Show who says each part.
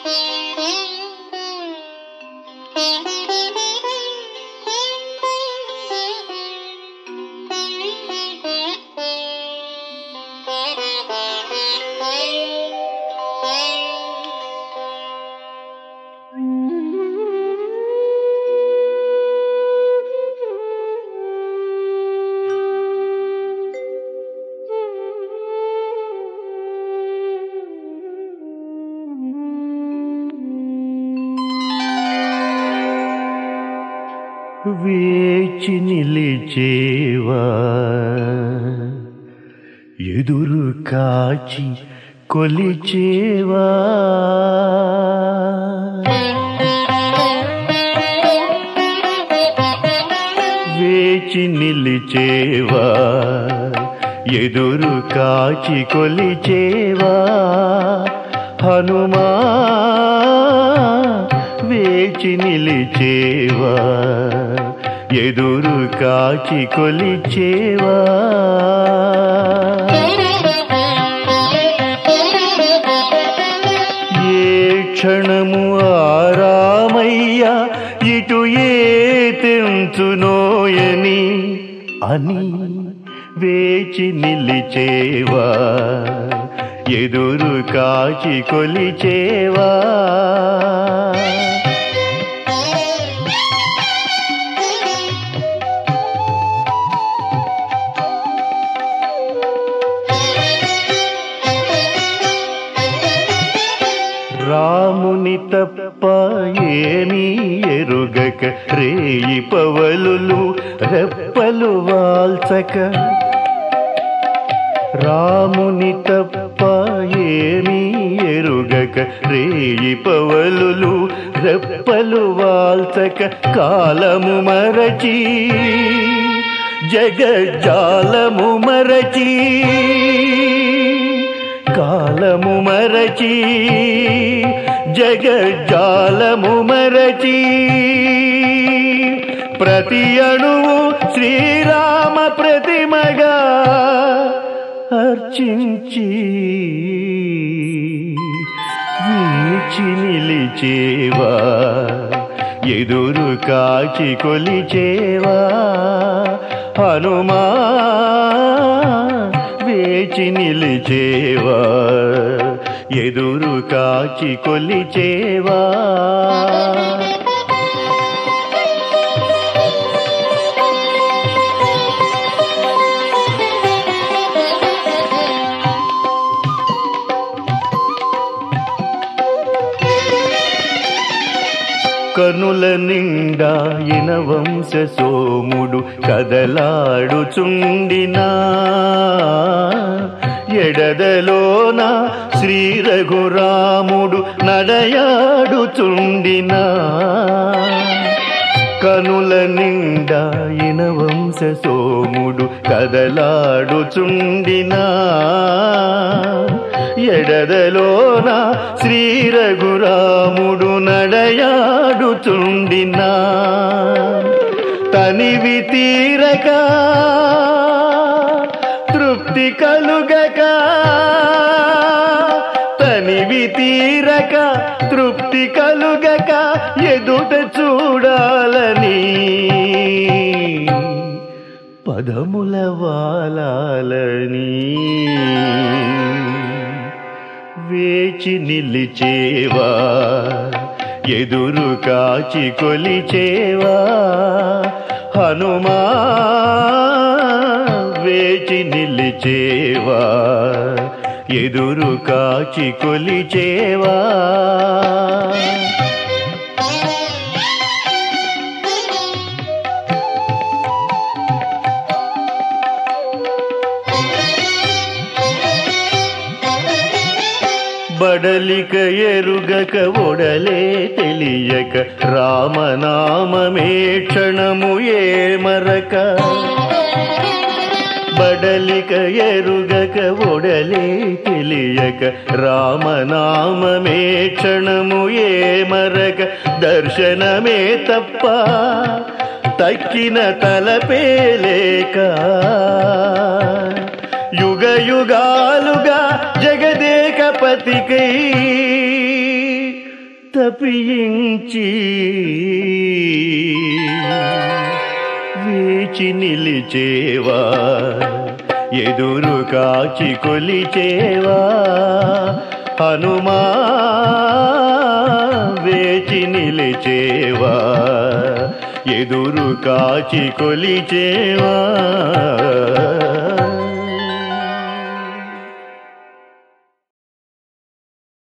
Speaker 1: వేచి నిలిచేవా ఎదురు కాచి కొలిచేవా వేచి నిలిచేవా ఎదురు కాచి కొలిచేవా హనుమా వేచి నిలిచేవా ఎదురు కాచి కొలిచేవా ఏ క్షణము ఆరామయ్య ఇటు ఏ తెంచునోయని అని వేచి నిలిచేవా ఎదురు కాచి కొలిచేవా రాముని తప్ప ఏమీ ఎరుగక రేయి పవలులు రెప్పలు వాల్చక రాముని తప్ప ఏమీ ఎరుగక రేయి పవలులు రెప్పలు వాల్చక కాలము మరచి జగజ్జాలము మరచి కాలము మరచి జగజ్జాలము మరచి ప్రతి అణువు శ్రీరామ ప్రతిమగా అర్చించి వీచి నిలిచేవా ఎదురు కాచి కొలిచేవా హనుమా వేచి నిలిచేవా ఎదురు కాచి కొలిచేవా కనుల నిండా ఇన వంశ సోముడు కదలాడుచుండినా ఎడదలోన శ్రీ రఘురాముడు నడయాడుచుండినా కనుల నిండా ఇన వంశ సోముడు కదలాడుచుండినా ఎడదలోన శ్రీ రఘురాముడు నడయాడుచుండినా తనివి తీరక తృప్తి కలుగక తనివి తీరక తృప్తి కలుగక ఎదుట చూడాలని పదముల వాలాలని వేచి నిలిచేవా ఎదురు కాచి కొలిచేవా హనుమా వేచి నిలిచేవా ఎదురు కాచి కొలిచేవా బడలిక ఎరుగక ఒడలే తెలియక రామనామమే క్షణము ఏ మరక బడలిక ఎరుగక ఒడలే తెలియక రామనామమే క్షణము ఏ మరక దర్శనమే తప్ప తక్కిన తలపే లేక యుగ యుగాలుగా జగదేకపతికై తప్పించి వేచి నిలిచేవా ఎదురు కాచి కొలిచేవా హనుమా వేచి నిలిచేవా ఎదురు కాచి కొలిచేవా